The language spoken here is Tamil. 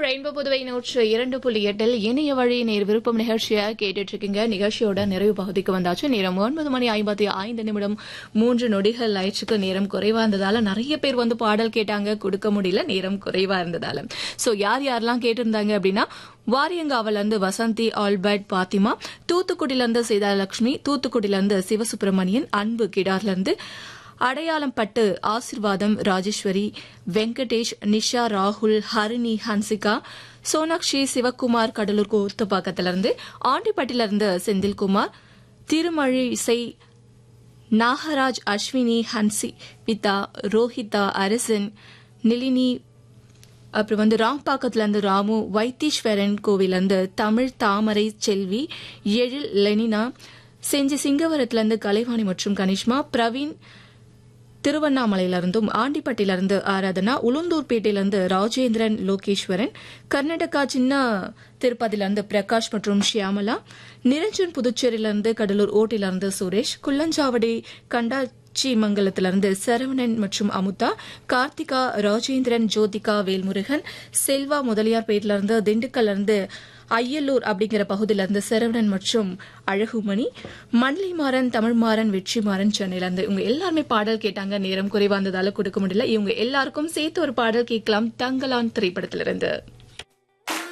ரெயின்போ புதுவை நூற்று இரண்டு புள்ளி எட்டில் இணைய வழி நேர் விருப்பம் நிகழ்ச்சியை கேட்டுட்டு இருக்கீங்க நிகழ்ச்சியோட நிறைவு பகுதிக்கு வந்தாச்சு நேரம் ஒன்பது மணி ஐம்பத்தி ஐந்து நிமிடம் மூன்று நொடிகள் ஆயிடுச்சுக்கு நேரம் குறைவா இருந்ததால நிறைய பேர் வந்து பாடல் கேட்டாங்க கொடுக்க முடியல நேரம் குறைவா இருந்ததால சோ யார் யாரெல்லாம் கேட்டிருந்தாங்க அப்படின்னா வாரியங்காவில இருந்து வசந்தி ஆல்பர்ட் பாத்திமா தூத்துக்குடியில இருந்து சீதாலட்சுமி தூத்துக்குடியில இருந்து சிவசுப்பிரமணியன் அன்பு கிடார்ல இருந்து அடையாளம் பட்டு ஆசிர்வாதம் ராஜேஸ்வரி வெங்கடேஷ் நிஷா ராகுல் ஹரிணி ஹன்சிகா சோனாக்ஷி சிவக்குமார் கடலூர் கோத்தப்பாக்கத்திலிருந்து ஆண்டிப்பட்டிலிருந்து செந்தில்குமார் திருமழி இசை நாகராஜ் அஸ்வினி ஹன்சி பிதா ரோஹிதா அரசன் நிலினி அப்புறம் வந்து ராம்பாக்கத்துல இருந்து ராமு வைத்தீஸ்வரன் கோவிலிருந்து தமிழ் தாமரை செல்வி எழில் லெனினா செஞ்சி சிங்கவரத்துல இருந்து கலைவாணி மற்றும் கனிஷ்மா பிரவீன் திருவண்ணாமலையிலிருந்தும் ஆண்டிப்பட்டியிலிருந்து ஆராதனா உளுந்தூர்பேட்டையிலிருந்து ராஜேந்திரன் லோகேஸ்வரன் கர்நாடகா சின்ன திருப்பதியிலிருந்து பிரகாஷ் மற்றும் ஷியாமலா நிரஞ்சன் புதுச்சேரியிலிருந்து கடலூர் ஓட்டிலிருந்து சுரேஷ் குள்ளஞ்சாவடி கண்டா மங்கலத்திலிருந்து சரவணன் மற்றும் அமுதா கார்த்திகா ராஜேந்திரன் ஜோதிகா வேல்முருகன் செல்வா முதலியார்பேட்டிலிருந்து திண்டுக்கல்லிருந்து அய்யலூர் அப்படிங்கிற பகுதியிலிருந்து சரவணன் மற்றும் அழகுமணி மண்லிமாறன் தமிழ்மாறன் வெற்றிமாறன் சென்னையிலிருந்து இவங்க எல்லாருமே பாடல் கேட்டாங்க நேரம் குறைவா இருந்ததால கொடுக்க முடியல இவங்க எல்லாருக்கும் சேர்த்து ஒரு பாடல் கேட்கலாம் தங்கலான் திரைப்படத்திலிருந்து